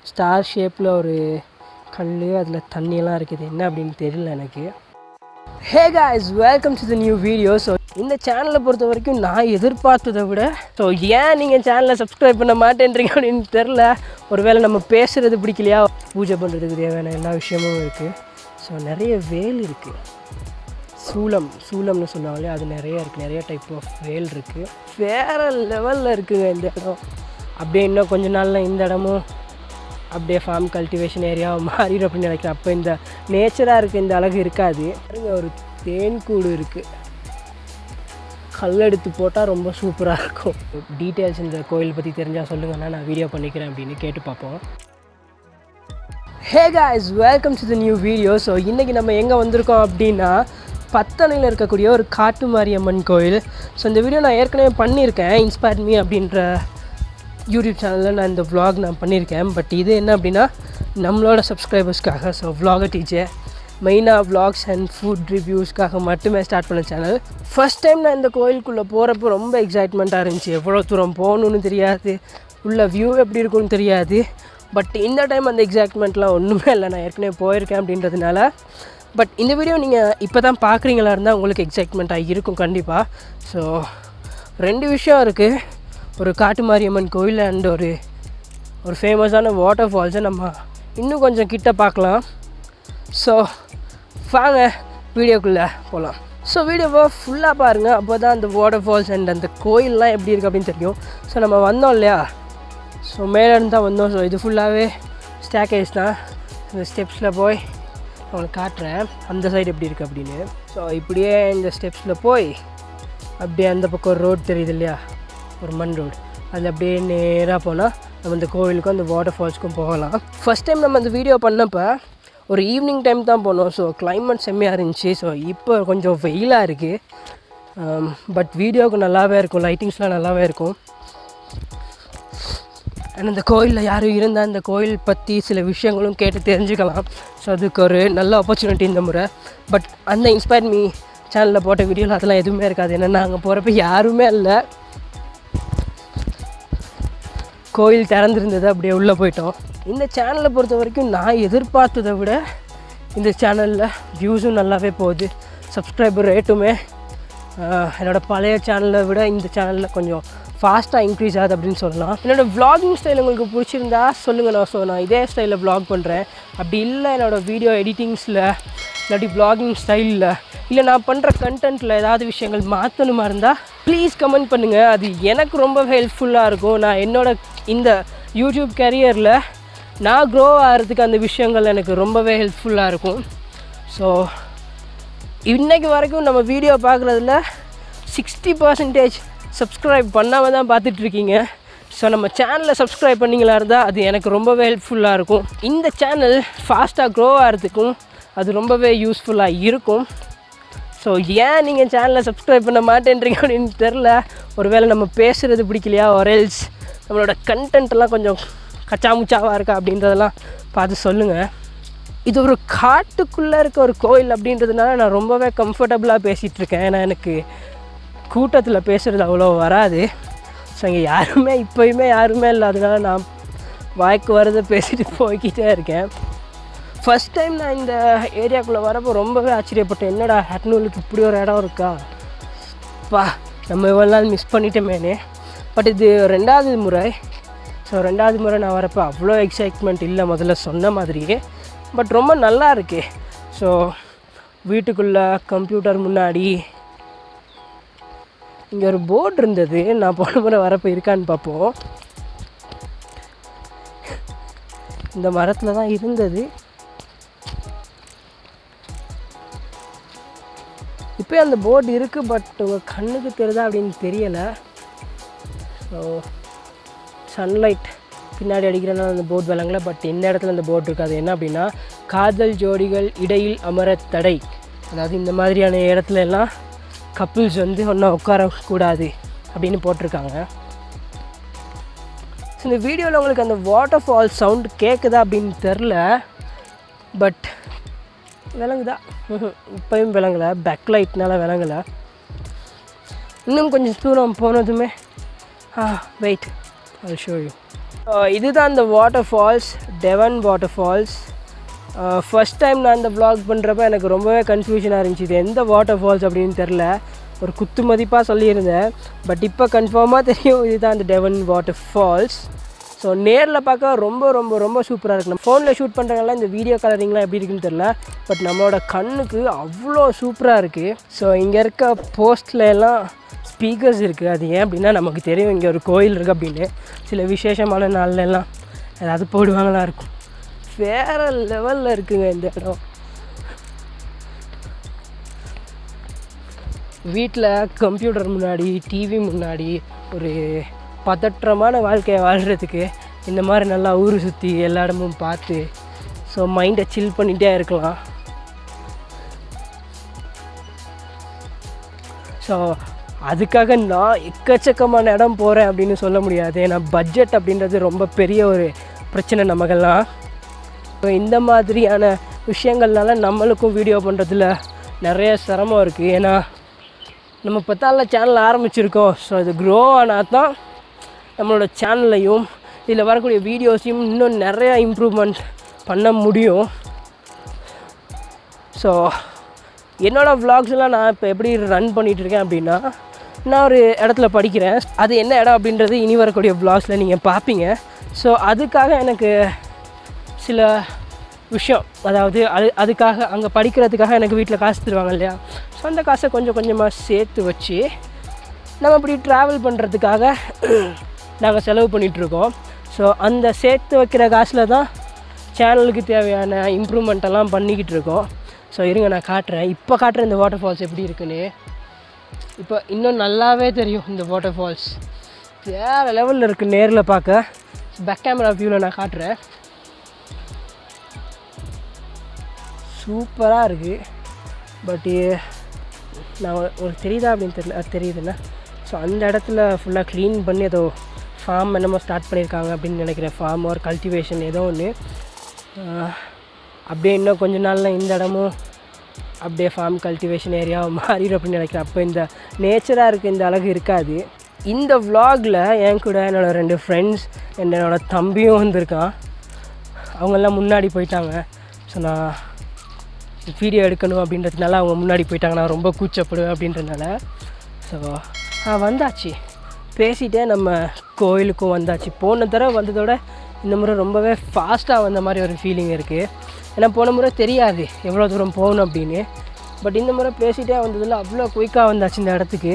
Star ஷேப்பில் ஒரு கல் அதில் தண்ணியெல்லாம் இருக்குது என்ன அப்படின்னு தெரியல எனக்கு hey guys welcome to the new video so இந்த சேனலை பொறுத்த வரைக்கும் நான் எதிர்பார்த்ததை விட ஸோ ஏன் நீங்கள் சேனலை சப்ஸ்கிரைப் பண்ண மாட்டேன்றீங்க அப்படின்னு தெரில ஒருவேளை நம்ம பேசுகிறது பிடிக்கலையா பூஜை பண்ணுறதுக்கு தேவையான எல்லா விஷயமும் இருக்குது ஸோ நிறைய வேல் இருக்குது சூலம் சூலம்னு சொன்னாலே அது நிறைய இருக்குது நிறைய டைப் ஆஃப் வேல் இருக்குது வேறு லெவலில் இருக்குங்க இந்த இடம் அப்படியே இன்னும் கொஞ்ச நாளில் இந்த இடமும் அப்படியே ஃபார்ம் கல்டிவேஷன் ஏரியாவை மாறிடும் அப்படின்னு நினைக்கிறேன் அப்போ இந்த நேச்சராக இருக்க இந்த அழகு இருக்காது பாருங்க ஒரு தேன் கூடு இருக்குது கல் எடுத்து போட்டால் ரொம்ப சூப்பராக இருக்கும் டீட்டெயில்ஸ் இந்த கோயில் பற்றி தெரிஞ்சால் சொல்லுங்கன்னா நான் வீடியோ பண்ணிக்கிறேன் அப்படின்னு கேட்டு பார்ப்போம் hey guys welcome to the new video so இன்றைக்கி நம்ம எங்கே வந்திருக்கோம் அப்படின்னா பத்தனையில் இருக்கக்கூடிய ஒரு காட்டு மாரியம்மன் கோயில் ஸோ இந்த வீடியோ நான் ஏற்கனவே பண்ணியிருக்கேன் இன்ஸ்பயர் மீ அப்படின்ற யூடியூப் சேனலில் நான் இந்த vlog நான் பண்ணியிருக்கேன் பட் இது என்ன அப்படின்னா நம்மளோட சப்ஸ்கிரைபர்ஸ்க்காக ஸோ vlogger டீச்சர் மெயினாக vlogs அண்ட் ஃபுட் ரிவ்யூஸ்க்காக மட்டுமே ஸ்டார்ட் பண்ண சேனல் ஃபர்ஸ்ட் டைம் நான் இந்த கோயிலுக்குள்ளே போகிறப்போ ரொம்ப எக்ஸைட்மெண்ட்டாக இருந்துச்சு எவ்வளோ தூரம் போகணுன்னு தெரியாது உள்ள வியூ எப்படி இருக்கும்னு தெரியாது பட் இந்த டைம் அந்த எக்ஸைட்மெண்ட்லாம் ஒன்றுமே இல்லை நான் ஏற்கனவே போயிருக்கேன் அப்படின்றதுனால பட் இந்த வீடியோ நீங்கள் இப்போ தான் பார்க்குறீங்களா இருந்தால் உங்களுக்கு எக்ஸைட்மெண்ட்டாக இருக்கும் கண்டிப்பாக ஸோ ரெண்டு விஷயம் இருக்குது ஒரு காட்டு மாரியம்மன் கோயில் அண்ட் ஒரு ஒரு ஃபேமஸான வாட்டர் ஃபால்ஸை நம்ம இன்னும் கொஞ்சம் கிட்ட பார்க்கலாம் ஸோ வாங்க வீடியோக்குள்ளே போகலாம் ஸோ வீடியோவை ஃபுல்லாக பாருங்கள் அப்போ தான் அந்த வாட்டர் ஃபால்ஸ் அண்ட் அந்த கோயிலெலாம் எப்படி இருக்குது அப்படின்னு தெரியும் ஸோ நம்ம வந்தோம் இல்லையா ஸோ மேலே இருந்து தான் வந்தோம் ஸோ இது ஃபுல்லாகவே ஸ்டேக்கேஸ் தான் இந்த ஸ்டெப்ஸில் போய் உங்களுக்கு காட்டுறேன் அந்த சைடு எப்படி இருக்குது அப்படின்னு ஸோ இப்படியே இந்த ஸ்டெப்ஸில் போய் அப்படியே அந்த பக்கம் ஒரு ரோடு தெரியுது இல்லையா ஒரு மண் ரோடு அதில் அப்படியே நேராக போனால் நம்ம இந்த கோவிலுக்கும் அந்த வாட்டர் ஃபால்ஸ்க்கும் போகலாம் ஃபஸ்ட் டைம் நம்ம அந்த வீடியோ பண்ணப்போ ஒரு ஈவினிங் டைம் தான் போனோம் ஸோ climate செம்மையாக இருந்துச்சு ஸோ இப்போ கொஞ்சம் வெயிலாக இருக்குது பட் வீடியோவுக்கு நல்லாவே இருக்கும் லைட்டிங்ஸ்லாம் நல்லாவே இருக்கும் அண்ட் அந்த கோயிலில் யாரும் இருந்தால் இந்த கோயில் பற்றி சில விஷயங்களும் கேட்டு தெரிஞ்சுக்கலாம் ஸோ அதுக்கு ஒரு நல்ல ஆப்பர்ச்சுனிட்டி இந்த முறை பட் அந்த இன்ஸ்பயர் மீ சேனலில் போட்ட வீடியோவில் அதெல்லாம் எதுவுமே இருக்காது ஏன்னா நாங்கள் போகிறப்ப யாருமே இல்லை கோயில் திறந்துருந்தது அப்படியே உள்ளே போயிட்டோம் இந்த சேனலை பொறுத்த வரைக்கும் நான் எதிர்பார்த்ததை விட இந்த சேனலில் வியூஸும் நல்லாவே போகுது சப்ஸ்கிரைபர் ரேட்டுமே ஆஹ், என்னோட பழைய சேனலை விட இந்த சேனலில் கொஞ்சம் ஃபாஸ்ட்டாக இன்க்ரீஸ் ஆகுது அப்படின்னு சொல்லலாம் என்னோடய vlogging ஸ்டைல் உங்களுக்கு பிடிச்சிருந்தா சொல்லுங்கள் நான் ஸோ நான் இதே ஸ்டைலில் vlog பண்ணுறேன் அப்படி இல்லை என்னோடய வீடியோ எடிட்டிங்ஸில் இல்லாட்டி vlogging ஸ்டைலில் இல்லை நான் பண்ணுற கண்டென்ட்டில் ஏதாவது விஷயங்கள் மாற்றணுமா இருந்தால் ப்ளீஸ் கமெண்ட் பண்ணுங்கள் அது எனக்கு ரொம்ப ஹெல்ப்ஃபுல்லாக இருக்கும் நான் என்னோட இந்த யூடியூப் கரியரில் நான் க்ரோ ஆகிறதுக்கு அந்த விஷயங்கள் எனக்கு ரொம்பவே ஹெல்ப்ஃபுல்லாக இருக்கும் ஸோ இன்னைக்கு வரைக்கும் நம்ம வீடியோ பார்க்குறதுல சிக்ஸ்டி பர்சன்டேஜ் சப்ஸ்கிரைப் பண்ணாமல் தான் பார்த்துட்ருக்கீங்க ஸோ நம்ம சேனலை சப்ஸ்கிரைப் பண்ணிங்களா இருந்தால் அது எனக்கு ரொம்பவே ஹெல்ப்ஃபுல்லாக இருக்கும் இந்த சேனல் ஃபாஸ்ட்டாக க்ரோ ஆகிறதுக்கும் அது ரொம்பவே யூஸ்ஃபுல்லாக இருக்கும் ஸோ ஏன் நீங்கள் சேனலை சப்ஸ்கிரைப் பண்ண மாட்டேன்றீங்க அப்படின்னு தெரில ஒருவேளை நம்ம பேசுகிறது பிடிக்கலையா ஒரேல்ஸ் நம்மளோட content எல்லாம் கொஞ்சம் கச்சாமுச்சாவாக இருக்கா அப்படின்றதெல்லாம் பார்த்து சொல்லுங்கள் இது ஒரு காட்டுக்குள்ளே இருக்க ஒரு கோயில் அப்படின்றதுனால நான் ரொம்பவே கம்ஃபர்டபுளாக பேசிகிட்டு இருக்கேன் ஏன்னா எனக்கு கூட்டத்தில் பேசுகிறது அவ்வளோ வராது ஸோ இங்கே யாருமே இப்போயுமே யாருமே இல்லை அதனால நான் வாய்க்கு வரதை பேசிட்டு போய்கிட்டே இருக்கேன் ஃபஸ்ட் டைம் நான் இந்த ஏரியாக்குள்ளே வரப்போ ரொம்பவே ஆச்சரியப்பட்டேன் என்னடா ஹட்னூலுக்கு இப்படி ஒரு இடம் இருக்கா பா நம்ம இவ்வளோ நாள் மிஸ் பண்ணிட்டோமேனே பட் இது ரெண்டாவது முறை ஸோ ரெண்டாவது முறை நான் வரப்போ அவ்வளோ எக்ஸைட்மெண்ட் இல்லை முதல்ல சொன்ன மாதிரியே பட் ரொம்ப நல்லா இருக்கு ஸோ வீட்டுக்குள்ளே கம்ப்யூட்டர் முன்னாடி இங்கே ஒரு போர்டு இருந்தது நான் போன முறை வரப்போ இருக்கான்னு பார்ப்போம் இந்த மரத்தில் தான் இருந்தது இப்போ அந்த போர்டு இருக்குது பட் உங்கள் கண்ணுக்கு தெரியுதா அப்படின்னு தெரியலை ஸோ சன்லைட் பின்னாடி அடிக்கிறனால அந்த போர்டு விளங்கல பட் இந்த இடத்துல அந்த போர்டு இருக்காது என்ன அப்படின்னா காதல் ஜோடிகள் இடையில் அமர தடை அதாவது இந்த மாதிரியான இடத்துல எல்லாம் கப்புள்ஸ் வந்து ஒன்றா உட்காரக்கூடாது அப்படின்னு போட்டிருக்காங்க ஸோ இந்த வீடியோவில் உங்களுக்கு அந்த வாட்டர் ஃபால் சவுண்ட் கேட்குதா அப்படின்னு தெரில பட் விளங்குதா ம்ஹும். இப்பயும் விளங்கலை பேக்லைட்னால விளங்கலை இன்னும் கொஞ்சம் தூரம் போனதுமே ஆ வெயிட் அது ஷோ யூ Uh, இதுதான் இந்த வாட்டர் ஃபால்ஸ் டெவன் வாட்டர் ஃபால்ஸ் ஃபஸ்ட் டைம் நான் இந்த vlog பண்ணுறப்ப எனக்கு ரொம்பவே கன்ஃபியூஷனாக இருந்துச்சு இது எந்த வாட்டர் ஃபால்ஸ் அப்படின்னு தெரில ஒரு குத்து மதிப்பாக சொல்லியிருந்தேன் பட் இப்போ கன்ஃபார்மாக தெரியும் இதுதான் இந்த டெவன் வாட்டர் ஃபால்ஸ் ஸோ நேரில் பார்க்க ரொம்ப ரொம்ப ரொம்ப சூப்பராக இருக்கு நம்ம ஃபோனில் ஷூட் பண்ணுறவங்களாம் இந்த வீடியோ கலரிங்லாம் எப்படி இருக்குன்னு தெரில பட் நம்மளோட கண்ணுக்கு அவ்வளோ சூப்பராக இருக்குது ஸோ இங்கே இருக்க போஸ்ட்ல எல்லாம் ஸ்பீக்கர்ஸ் இருக்குது அது ஏன் அப்படின்னா நமக்கு தெரியும் இங்கே ஒரு கோயில் இருக்குது அப்படின்னு சில விசேஷமான நாள்ல எல்லாம் ஏதாவது போடுவாங்களா இருக்கும் வேறு லெவலில் இருக்குங்க இந்த இடம் வீட்டில் கம்ப்யூட்டர் முன்னாடி டிவி முன்னாடி ஒரு பதற்றமான வாழ்க்கையை வாழ்கிறதுக்கு இந்த மாதிரி நல்லா ஊர் சுற்றி எல்லா இடமும் பார்த்து ஸோ மைண்டை சில் பண்ணிகிட்டே இருக்கலாம் ஸோ அதுக்காக நான் எக்கச்சக்கமான இடம் போகிறேன் அப்படின்னு சொல்ல முடியாது ஏன்னா பட்ஜெட் அப்படின்றது ரொம்ப பெரிய ஒரு பிரச்சனை நமக்கெல்லாம் ஸோ இந்த மாதிரியான விஷயங்கள்னால நம்மளுக்கும் வீடியோ பண்ணுறதுல நிறைய சிரமம் இருக்குது ஏன்னா நம்ம பத்தால சேனல் ஆரம்பிச்சிருக்கோம் ஸோ இது க்ரோ ஆனால் தான் நம்மளோட சேனல்லையும் இதில் வரக்கூடிய வீடியோஸையும் இன்னும் நிறையா இம்ப்ரூவ்மெண்ட் பண்ண முடியும் ஸோ என்னோடய vlogsலாம் நான் இப்போ எப்படி ரன் பண்ணிகிட்ருக்கேன் அப்படின்னா நான் ஒரு இடத்துல படிக்கிறேன் அது என்ன இடம் அப்படின்றது இனி வரக்கூடிய vlogsல நீங்கள் பார்ப்பீங்க ஸோ அதுக்காக எனக்கு சில விஷயம் அதாவது அது அதுக்காக அங்கே படிக்கிறதுக்காக எனக்கு வீட்டில் காசு தருவாங்க இல்லையா ஸோ அந்த காசை கொஞ்சம் கொஞ்சமாக சேர்த்து வச்சு நம்ம இப்படி ட்ராவல் பண்ணுறதுக்காக நாங்கள் செலவு பண்ணிகிட்ருக்கோம் ஸோ அந்த சேர்த்து வைக்கிற காசில் தான் சேனலுக்கு தேவையான இம்ப்ரூவ்மெண்ட் எல்லாம் பண்ணிக்கிட்டு இருக்கோம் ஸோ இருங்க நான் காட்டுறேன் இப்போ காட்டுறேன் இந்த வாட்டர் ஃபால்ஸ் எப்படி இருக்குன்னு இப்போ இன்னும் நல்லாவே தெரியும் இந்த வாட்டர் ஃபால்ஸ் வேறு லெவலில் இருக்குது நேரில் பார்க்க பேக் கேமரா வியூவில் நான் காட்டுறேன் சூப்பராக இருக்குது பட் நான் ஒரு- உங்களுக்கு தெரியுதா அப்படின்னு தெரியல அது தெரியுதுல்ல ஸோ அந்த இடத்துல ஃபுல்லாக க்ளீன் பண்ணி ஏதோ ஃபார்ம் என்னமோ ஸ்டார்ட் பண்ணியிருக்காங்க அப்படின்னு நினைக்கிறேன் ஃபார்ம் ஒரு கல்டிவேஷன் ஏதோ ஒன்று அப்படியே இன்னும் கொஞ்ச நாளில் இந்த இடமும் அப்படியே ஃபார்ம் கல்டிவேஷன் ஏரியாவை மாறிடும் அப்படின்னு நினைக்கிறேன் அப்போ இந்த நேச்சராக இருக்க இந்த அழகு இருக்காது இந்த vlogல என் கூட என்னோட ரெண்டு ஃப்ரெண்ட்ஸ் என்னோட தம்பியும் வந்திருக்கான் அவங்கெல்லாம் முன்னாடி போயிட்டாங்க ஸோ நான் வீடியோ எடுக்கணும் அப்படின்றதுனால அவங்க முன்னாடி போயிட்டாங்க நான் ரொம்ப கூச்சப்படுவேன் அப்படின்றதுனால ஸோ வந்தாச்சு பேசிட்டே நம்ம கோயிலுக்கும் வந்தாச்சு போன தடவை வந்ததோட இந்த முறை ரொம்பவே ஃபாஸ்ட்டாக வந்த மாதிரி ஒரு ஃபீலிங் இருக்குது ஏன்னா போன முறை தெரியாது எவ்வளோ தூரம் போகணும் அப்படின்னு பட் இந்த முறை பேசிட்டே வந்ததில் அவ்வளோ குயிக்காக வந்தாச்சு இந்த இடத்துக்கு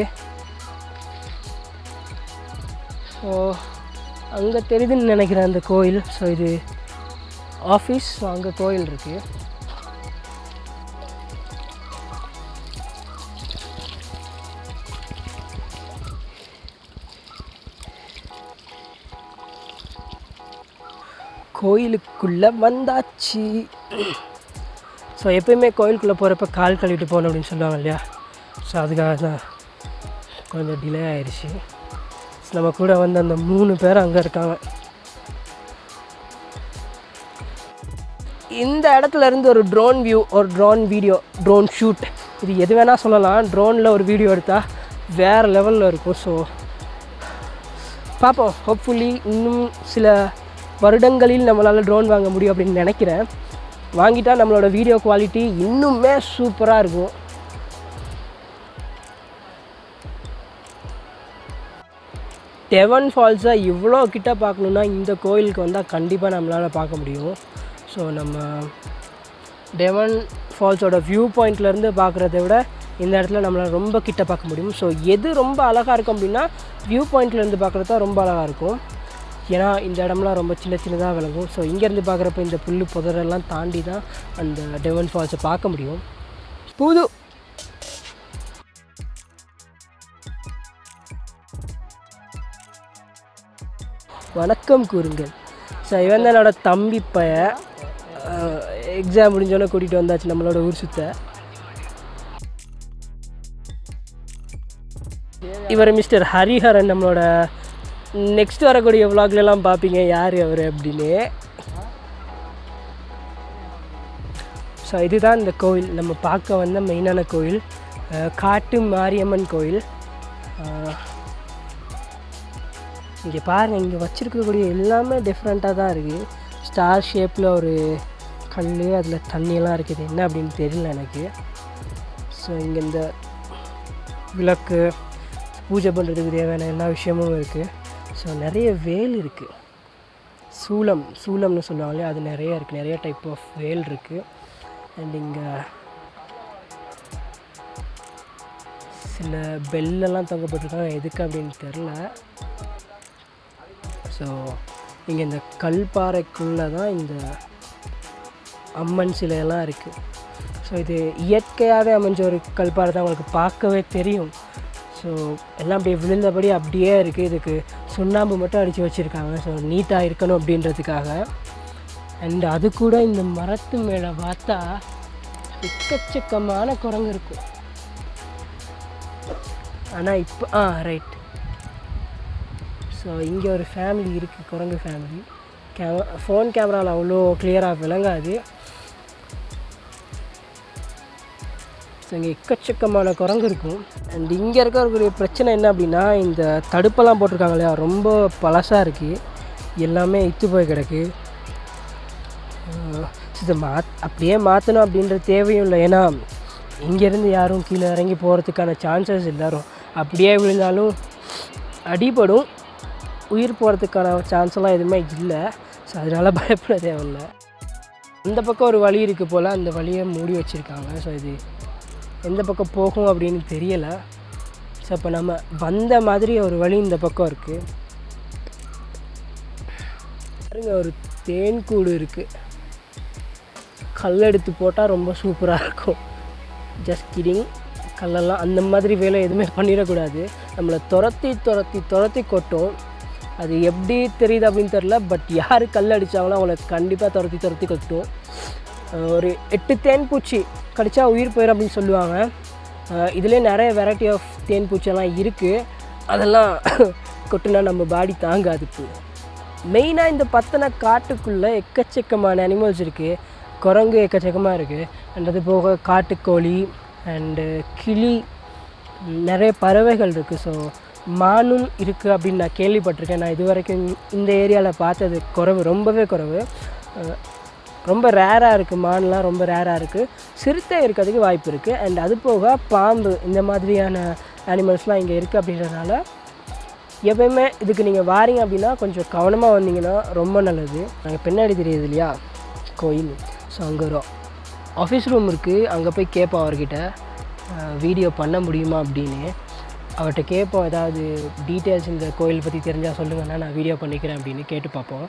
ஸோ அங்கே தெரியுதுன்னு நினைக்கிறேன் அந்த கோயில் ஸோ இது ஆஃபீஸ் ஸோ அங்கே கோயில் இருக்குது கோயிலுக்குள்ளே வந்தாச்சு ஸோ எப்பயுமே கோயிலுக்குள்ளே போகிறப்ப கால் கழுவிட்டு போகணும் அப்படின்னு சொல்லுவாங்க இல்லையா ஸோ அதுக்காக தான் கொஞ்சம் டிலே ஆயிடுச்சு ஸோ நம்ம கூட வந்து அந்த மூணு பேர் அங்கே இருக்காங்க இந்த இடத்துல இருந்து ஒரு ட்ரோன் வியூ ஒரு ட்ரோன் வீடியோ ட்ரோன் ஷூட் இது எது வேணால் சொல்லலாம் ட்ரோனில் ஒரு வீடியோ எடுத்தால் வேறு லெவலில் இருக்கும் ஸோ பார்ப்போம் ஹோப்ஃபுல்லி இன்னும் சில வருடங்களில் நம்மளால் ட்ரோன் வாங்க முடியும் அப்படின்னு நினைக்கிறேன் வாங்கிட்டா நம்மளோட வீடியோ குவாலிட்டி இன்னுமே சூப்பராக இருக்கும் டெவன் ஃபால்ஸை இவ்வளோ கிட்ட பார்க்கணுன்னா இந்த கோயிலுக்கு வந்தால் கண்டிப்பாக நம்மளால் பார்க்க முடியும் ஸோ நம்ம டெவன் ஃபால்ஸோட வியூ பாயிண்ட்லேருந்து பார்க்குறத விட இந்த இடத்துல நம்மளால் ரொம்ப கிட்ட பார்க்க முடியும் ஸோ எது ரொம்ப அழகாக இருக்கும் அப்படின்னா வியூ பாயிண்ட்லேருந்து பார்க்குறது தான் ரொம்ப அழகாக இருக்கும் ஏன்னா இந்த இடம்லாம் ரொம்ப சின்ன சின்னதாக விளங்கும் ஸோ இங்கேருந்து பார்க்குறப்ப இந்த புல் புதரெல்லாம் தாண்டி தான் அந்த டெவன் ஃபால்ஸை பார்க்க முடியும் புது வணக்கம் கூறுங்கள் ஸோ இவன் தான் என்னோட தம்பி பைய எக்ஸாம் முடிஞ்சோன்னே கூட்டிகிட்டு வந்தாச்சு நம்மளோட ஊர் சுத்த இவர் மிஸ்டர் ஹரிஹரன் நம்மளோட நெக்ஸ்ட் வரக்கூடிய விலாக்லலாம் பார்ப்பீங்க யார் அவர் அப்படின்னு ஸோ இதுதான் இந்த கோவில் நம்ம பார்க்க வந்த மெயினான கோவில் அஹ், காட்டு மாரியம்மன் கோவில் அஹ், இங்கே பாருங்கள் இங்கே வச்சுருக்கக்கூடிய எல்லாமே டிஃப்ரெண்ட்டாக தான் இருக்குது ஸ்டார் ஷேப்பில் ஒரு கல் அதில் தண்ணியெல்லாம் இருக்குது என்ன அப்படின்னு தெரியல எனக்கு ஸோ இங்கே இந்த விளக்கு பூஜை பண்ணுறதுக்கு தேவையான எல்லா விஷயமும் இருக்குது ஸோ நிறைய வேல் இருக்குது சூலம் சூலம்னு சொல்லுவாங்களே அது நிறைய இருக்குது நிறைய டைப் ஆஃப் வேல் இருக்குது அண்ட் இங்கே சில பெல்லெல்லாம் தொங்கப்பட்டிருக்காங்க எதுக்கு அப்படின்னு தெரில ஸோ இங்கே இந்த கல்பாறைக்குள்ளே தான் இந்த அம்மன் சிலையெல்லாம் இருக்குது ஸோ இது இயற்கையாகவே அமைஞ்ச ஒரு கல்பாறை தான் உங்களுக்கு பார்க்கவே தெரியும் ஸோ எல்லாம் அப்படியே விழுந்தபடி அப்படியே இருக்குது இதுக்கு சுண்ணாம்பு மட்டும் அடித்து வச்சுருக்காங்க ஸோ நீட்டாக இருக்கணும் அப்படின்றதுக்காக அண்ட் அது கூட இந்த மரத்து மேலே பார்த்தா எக்கச்சக்கமான குரங்கு இருக்கும் ஆனால் இப்போ ஆ ரைட் ஸோ இங்கே ஒரு ஃபேமிலி இருக்குது குரங்கு ஃபேமிலி கேம ஃபோன் கேமராவில் அவ்வளோ கிளியராக விளங்காது ஸோ இங்கே எக்கச்சக்கமான குரங்கு இருக்கும் அண்ட் இங்கே இருக்கக்கூடிய பிரச்சனை என்ன அப்படின்னா இந்த தடுப்பெல்லாம் போட்டிருக்காங்க இல்லையா ரொம்ப பழசாக இருக்குது எல்லாமே இத்து போய் கிடக்கு இதை மா அப்படியே மாற்றணும் அப்படின்ற தேவையும் இல்லை ஏன்னா இங்கேருந்து யாரும் கீழே இறங்கி போகிறதுக்கான சான்சஸ் எல்லாரும் அப்படியே விழுந்தாலும் அடிபடும் உயிர் போகிறதுக்கான சான்ஸ் எல்லாம் எதுவுமே இல்லை ஸோ அதனால் பயப்பட தேவையில்லை அந்த பக்கம் ஒரு வழி இருக்குது போல் அந்த வழியை மூடி வச்சுருக்காங்க ஸோ இது எந்த பக்கம் போகும் அப்படின்னு தெரியலை ஸோ இப்போ நம்ம வந்த மாதிரி ஒரு வழி இந்த பக்கம் இருக்குது பாருங்க ஒரு தேன் கூடு இருக்குது கல் எடுத்து போட்டால் ரொம்ப சூப்பராக இருக்கும் ஜஸ்ட் கிடிங் கல்லெல்லாம் அந்த மாதிரி வேலை எதுவுமே பண்ணிடக்கூடாது நம்மளை துரத்தி துரத்தி துரத்தி கொட்டும் அது எப்படி தெரியுது அப்படின்னு தெரில பட் யார் கல் அடித்தாங்களோ அவங்கள கண்டிப்பாக துரத்தி துரத்தி கொட்டும் அஹ் ஒரு எட்டு தேன் பூச்சி கடிச்சா உயிர் போயிடும் அப்படின்னு சொல்லுவாங்க இதுலேயே நிறைய வெரைட்டி ஆஃப் தேன் பூச்சியெல்லாம் இருக்குது அதெல்லாம் கொட்டுனா நம்ம பாடி தாங்காதுக்கு மெயினாக இந்த பத்தனை காட்டுக்குள்ளே எக்கச்சக்கமான அனிமல்ஸ் இருக்குது குரங்கு எக்கச்சக்கமாக இருக்குது அண்ட் அது போக காட்டுக்கோழி அண்டு கிளி நிறைய பறவைகள் இருக்குது ஸோ மானும் இருக்குது அப்படின்னு நான் கேள்விப்பட்டிருக்கேன் நான் இது வரைக்கும் இந்த ஏரியாவில் பார்த்தது குறைவு ரொம்பவே குறைவு அஹ் ரொம்ப ரேராக இருக்குது மான்லாம் ரொம்ப ரேராக இருக்குது சிறுத்தை இருக்கிறதுக்கு வாய்ப்பு இருக்குது அண்ட் அது போக பாம்பு இந்த மாதிரியான அனிமல்ஸ்லாம் இங்கே இருக்குது அப்படின்றதுனால எப்பயுமே இதுக்கு நீங்கள் வாரீங்க அப்படின்னா கொஞ்சம் கவனமாக வந்தீங்கன்னா ரொம்ப நல்லது நாங்கள் பின்னாடி தெரியுது இல்லையா கோயில் ஸோ அங்கே ஒரு ஆஃபீஸ் ரூம் இருக்குது அங்கே போய் கேட்போம் அவர்கிட்ட வீடியோ பண்ண முடியுமா அப்படின்னு அவர்கிட்ட கேட்போம் ஏதாவது டீட்டெயில்ஸ் இந்த கோயில் பற்றி தெரிஞ்சால் சொல்லுங்கண்ணா நான் வீடியோ பண்ணிக்கிறேன் அப்படின்னு கேட்டு பார்ப்போம்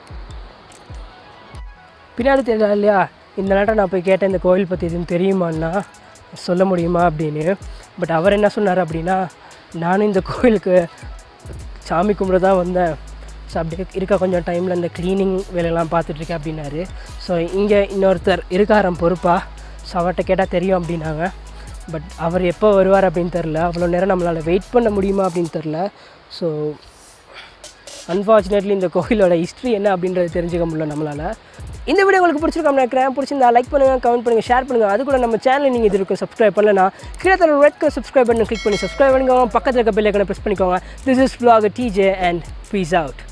பின்னாடி தெரியல இல்லையா இந்த நேரம் நான் போய் கேட்டேன் இந்த கோயில் பற்றி எதுவும் தெரியுமான்னா சொல்ல முடியுமா அப்படின்னு பட் அவர் என்ன சொன்னார் அப்படின்னா நானும் இந்த கோயிலுக்கு சாமி கும்பிட தான் வந்தேன் ஸோ அப்படி இருக்க கொஞ்சம் டைமில் இந்த க்ளீனிங் வேலையெல்லாம் பார்த்துட்ருக்கேன் அப்படின்னாரு ஸோ இங்கே இன்னொருத்தர் இருக்காராம் பொறுப்பாக ஸோ அவர்கிட்ட கேட்டால் தெரியும் அப்படின்னாங்க பட் அவர் எப்போ வருவார் அப்படின்னு தெரில அவ்வளோ நேரம் நம்மளால் வெயிட் பண்ண முடியுமா அப்படின்னு தெரில ஸோ அன்ஃபார்ச்சுனேட்லி இந்த கோயிலோட ஹிஸ்ட்ரி என்ன அப்படின்றது தெரிஞ்சுக்க முடியல நம்மளால் இந்த வீடியோ உங்களுக்கு பிடிச்சிருக்கோம் நினைக்கிறேன் பிடிச்சிருந்தா லைக் பண்ணுங்கள் கமெண்ட் பண்ணுங்கள் ஷேர் பண்ணுங்கள் அது கூட நம்ம சேனல் நீங்கள் இது இருக்கும் சப்ஸ்கிரைப் பண்ணலனா கீழே தர ரெட் கலர் சப்ஸ்கிரைப் பண்ணி கிளிக் பண்ணி சப்ஸ்கிரைப் பண்ணிக்கோங்க பக்கத்தில் இருக்க பெல் ஐக்கனை ப்ரெஸ் பண்ணிக்கோங்க this is vlog DJ and peace out